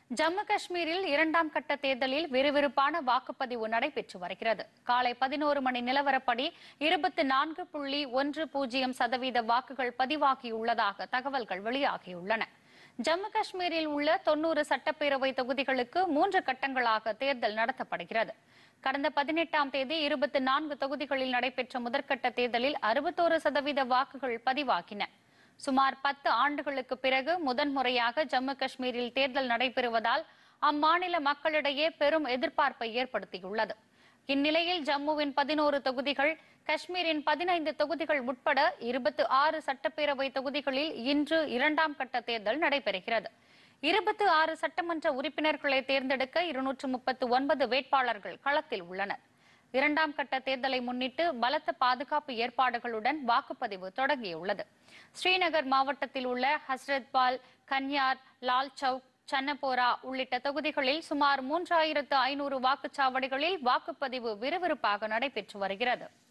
ஜம்மு காஷ்மீரில் இரண்டாம் கட்ட தேர்தலில் விறுவிறுப்பான வாக்குப்பதிவு நடைபெற்று வருகிறது காலை பதினோரு மணி நிலவரப்படி இருபத்தி நான்கு புள்ளி ஒன்று பூஜ்ஜியம் சதவீத வாக்குகள் பதிவாகியுள்ளதாக தகவல்கள் வெளியாகியுள்ளன ஜம்மு காஷ்மீரில் உள்ள தொன்னூறு சட்டப்பேரவை தொகுதிகளுக்கு மூன்று கட்டங்களாக தேர்தல் நடத்தப்படுகிறது கடந்த பதினெட்டாம் தேதி இருபத்தி நான்கு தொகுதிகளில் நடைபெற்ற முதற்கட்ட தேர்தலில் அறுபத்தோரு சதவீத வாக்குகள் பதிவாகின சுமார் பத்து ஆண்டுகளுக்கு பிறகு முதன்முறையாக ஜம்மு காஷ்மீரில் தேர்தல் நடைபெறுவதால் அம்மாநில மக்களிடையே பெரும் எதிர்பார்ப்பை ஏற்படுத்தியுள்ளது இந்நிலையில் ஜம்முவின் பதினோரு தொகுதிகள் காஷ்மீரின் பதினைந்து தொகுதிகள் உட்பட இருபத்தி ஆறு சட்டப்பேரவை தொகுதிகளில் இன்று இரண்டாம் கட்ட தேர்தல் நடைபெறுகிறது இருபத்தி ஆறு சட்டமன்ற உறுப்பினர்களை தேர்ந்தெடுக்க இருநூற்று முப்பத்து ஒன்பது வேட்பாளர்கள் களத்தில் உள்ளனர் இரண்டாம் கட்ட தேர்தலை முன்னிட்டு பலத்த பாதுகாப்பு ஏற்பாடுகளுடன் வாக்குப்பதிவு தொடங்கியுள்ளது ஸ்ரீநகர் மாவட்டத்தில் உள்ள ஹஸ்ரத்பால் கன்யார் லால் சவுக் சன்னபோரா உள்ளிட்ட தொகுதிகளில் சுமார் மூன்றாயிரத்து ஐநூறு வாக்குச்சாவடிகளில் வாக்குப்பதிவு விறுவிறுப்பாக நடைபெற்று வருகிறது